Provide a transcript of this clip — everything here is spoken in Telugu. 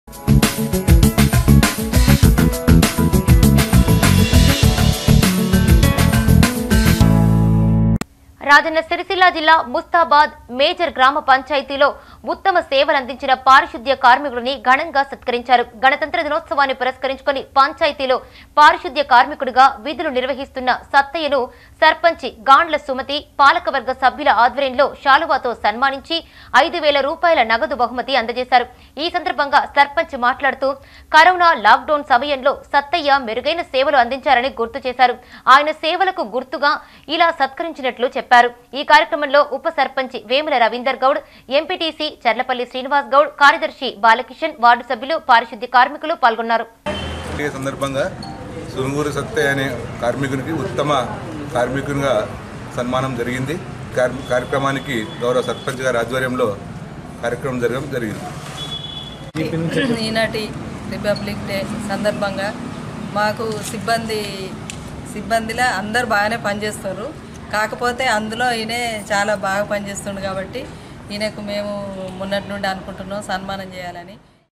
రాజన్న సిరిసిల్ల జిల్లా ముస్తాబాద్ మేజర్ గ్రామ పంచాయతీలో ఉత్తమ సేవలు అందించిన పారిశుద్ధ్య కార్మికుడిని ఘనంగా సత్కరించారు గణతంత్ర దినోత్సవాన్ని పురస్కరించుకొని పంచాయతీలో పారిశుద్ధ్య కార్మికుడిగా విధులు నిర్వహిస్తున్న సత్తయ్యను సర్పంచి గాండ్ల సుమతి పాలకవర్గ సభ్యుల ఆధ్వర్యంలో శాలువాతో సన్మానించి ఐదు వేల రూపాయల నగదు బహుమతి అందజేశారు ఈ సందర్భంగా సర్పంచ్ మాట్లాడుతూ కరోనా లాక్డౌన్ సమయంలో సత్తయ్య మెరుగైన సేవలు అందించారని గుర్తు చేశారు ఆయన సేవలకు గుర్తుగా ఇలా సత్కరించినట్లు చెప్పారు ఈ కార్యక్రమంలో ఉప సర్పంచ్ వేముల రవీందర్ గౌడ్ ఎంపీటీసీ చర్లపల్లి శ్రీనివాస్ గౌడ్ కార్యదర్శి బాలకిషన్ వార్డు సభ్యులు పారిశుద్ధ్య కార్మికులు పాల్గొన్నారు ఈ సందర్భంగా సునుగూరు సత్తయ్య అనే కార్మికునికి ఉత్తమ కార్మికునిగా సన్మానం జరిగింది కార్మి- కార్యక్రమానికి గౌరవ సర్పంచ్ గారి ఆధ్వర్యంలో కార్యక్రమం జరగడం జరిగింది ఈనాటి రిపబ్లిక్ డే సందర్భంగా మాకు సిబ్బంది సిబ్బందిలో అందరు బాగానే పనిచేస్తారు కాకపోతే అందులో ఈయనే చాలా బాగా పనిచేస్తుండు కాబట్టి ఈయనకు మేము మొన్నటి నుండి అనుకుంటున్నాం సన్మానం చేయాలని